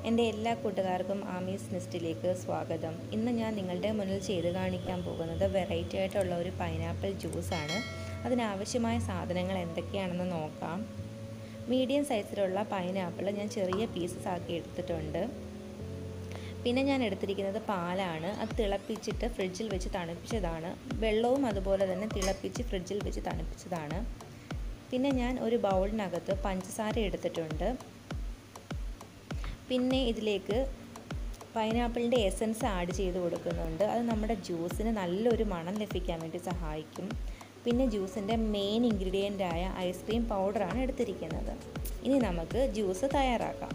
എൻ്റെ എല്ലാ കൂട്ടുകാർക്കും ആമീസ് നെസ്റ്റിലേക്ക് സ്വാഗതം ഇന്ന് ഞാൻ നിങ്ങളുടെ മുന്നിൽ ചെയ്ത് കാണിക്കാൻ പോകുന്നത് വെറൈറ്റി ആയിട്ടുള്ള ഒരു പൈനാപ്പിൾ ജ്യൂസാണ് അതിനാവശ്യമായ സാധനങ്ങൾ എന്തൊക്കെയാണെന്ന് നോക്കാം മീഡിയം സൈസിലുള്ള പൈനാപ്പിൾ ഞാൻ ചെറിയ പീസസ് ആക്കി എടുത്തിട്ടുണ്ട് പിന്നെ ഞാൻ എടുത്തിരിക്കുന്നത് പാലാണ് അത് തിളപ്പിച്ചിട്ട് ഫ്രിഡ്ജിൽ വെച്ച് തണുപ്പിച്ചതാണ് വെള്ളവും അതുപോലെ തന്നെ തിളപ്പിച്ച് ഫ്രിഡ്ജിൽ വെച്ച് തണുപ്പിച്ചതാണ് പിന്നെ ഞാൻ ഒരു ബൗളിനകത്ത് പഞ്ചസാര എടുത്തിട്ടുണ്ട് പിന്നെ ഇതിലേക്ക് പൈനാപ്പിളിൻ്റെ എസൻസ് ആഡ് ചെയ്ത് കൊടുക്കുന്നുണ്ട് അത് നമ്മുടെ ജ്യൂസിന് നല്ലൊരു മണം ലഭിക്കാൻ വേണ്ടി സഹായിക്കും പിന്നെ ജ്യൂസിൻ്റെ മെയിൻ ഇൻഗ്രീഡിയൻ്റ് ആയ ഐസ്ക്രീം പൗഡറാണ് എടുത്തിരിക്കുന്നത് ഇനി നമുക്ക് ജ്യൂസ് തയ്യാറാക്കാം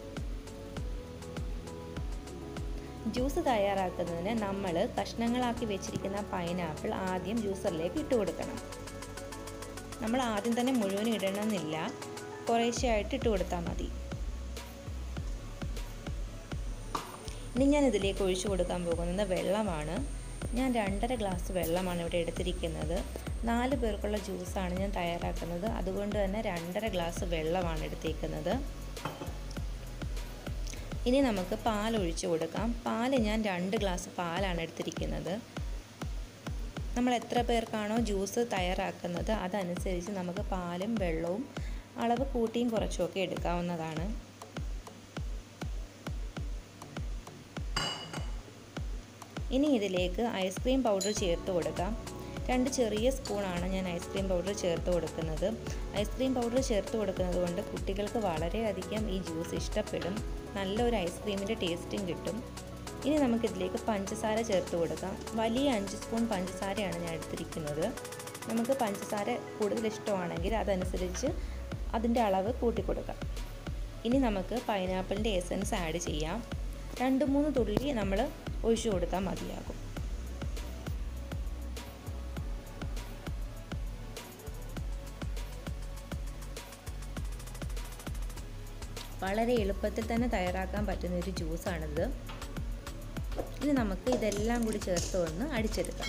ജ്യൂസ് തയ്യാറാക്കുന്നതിന് നമ്മൾ കഷ്ണങ്ങളാക്കി വെച്ചിരിക്കുന്ന പൈനാപ്പിൾ ആദ്യം ജ്യൂസറിലേക്ക് ഇട്ട് കൊടുക്കണം നമ്മൾ ആദ്യം തന്നെ മുഴുവൻ ഇടണമെന്നില്ല കുറേശ്ശെയായിട്ട് ഇട്ട് കൊടുത്താൽ മതി ഇനി ഞാൻ ഇതിലേക്ക് ഒഴിച്ചു കൊടുക്കാൻ പോകുന്നത് വെള്ളമാണ് ഞാൻ രണ്ടര ഗ്ലാസ് വെള്ളമാണ് ഇവിടെ എടുത്തിരിക്കുന്നത് നാല് പേർക്കുള്ള ജ്യൂസാണ് ഞാൻ തയ്യാറാക്കുന്നത് അതുകൊണ്ട് തന്നെ രണ്ടര ഗ്ലാസ് വെള്ളമാണ് എടുത്തേക്കുന്നത് ഇനി നമുക്ക് പാൽ ഒഴിച്ചു കൊടുക്കാം പാൽ ഞാൻ രണ്ട് ഗ്ലാസ് പാലാണ് എടുത്തിരിക്കുന്നത് നമ്മൾ എത്ര പേർക്കാണോ ജ്യൂസ് തയ്യാറാക്കുന്നത് അതനുസരിച്ച് നമുക്ക് പാലും വെള്ളവും അളവ് കൂട്ടിയും കുറച്ചുമൊക്കെ എടുക്കാവുന്നതാണ് ഇനി ഇതിലേക്ക് ഐസ്ക്രീം പൗഡർ ചേർത്ത് കൊടുക്കാം രണ്ട് ചെറിയ സ്പൂണാണ് ഞാൻ ഐസ്ക്രീം പൗഡർ ചേർത്ത് കൊടുക്കുന്നത് ഐസ്ക്രീം പൗഡർ ചേർത്ത് കൊടുക്കുന്നത് കൊണ്ട് കുട്ടികൾക്ക് വളരെയധികം ഈ ജ്യൂസ് ഇഷ്ടപ്പെടും നല്ലൊരു ഐസ്ക്രീമിൻ്റെ ടേസ്റ്റും കിട്ടും ഇനി നമുക്കിതിലേക്ക് പഞ്ചസാര ചേർത്ത് കൊടുക്കാം വലിയ അഞ്ച് സ്പൂൺ പഞ്ചസാരയാണ് ഞാൻ എടുത്തിരിക്കുന്നത് നമുക്ക് പഞ്ചസാര കൂടുതൽ ഇഷ്ടമാണെങ്കിൽ അതനുസരിച്ച് അതിൻ്റെ അളവ് കൂട്ടിക്കൊടുക്കാം ഇനി നമുക്ക് പൈനാപ്പിളിൻ്റെ എസൻസ് ആഡ് ചെയ്യാം രണ്ട് മൂന്ന് തുള്ളി നമ്മൾ ഒഴിച്ചു കൊടുത്താൽ മതിയാകും വളരെ എളുപ്പത്തിൽ തന്നെ തയ്യാറാക്കാൻ പറ്റുന്ന ഒരു ജ്യൂസാണിത് ഇനി നമുക്ക് ഇതെല്ലാം കൂടി ചേർത്ത് ഒന്ന് അടിച്ചെടുക്കാം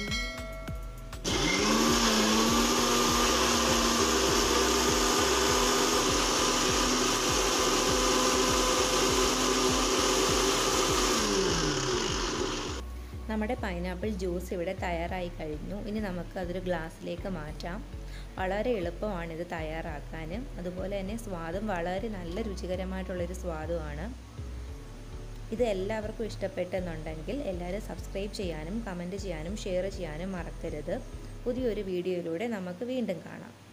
നമ്മുടെ പൈനാപ്പിൾ ജ്യൂസ് ഇവിടെ തയ്യാറായി കഴിഞ്ഞു ഇനി നമുക്ക് അതൊരു ഗ്ലാസ്സിലേക്ക് മാറ്റാം വളരെ എളുപ്പമാണിത് തയ്യാറാക്കാൻ അതുപോലെ തന്നെ സ്വാദും വളരെ നല്ല രുചികരമായിട്ടുള്ളൊരു സ്വാദുമാണ് ഇത് എല്ലാവർക്കും ഇഷ്ടപ്പെട്ടെന്നുണ്ടെങ്കിൽ എല്ലാവരും സബ്സ്ക്രൈബ് ചെയ്യാനും കമൻറ്റ് ചെയ്യാനും ഷെയർ ചെയ്യാനും മറക്കരുത് പുതിയൊരു വീഡിയോയിലൂടെ നമുക്ക് വീണ്ടും കാണാം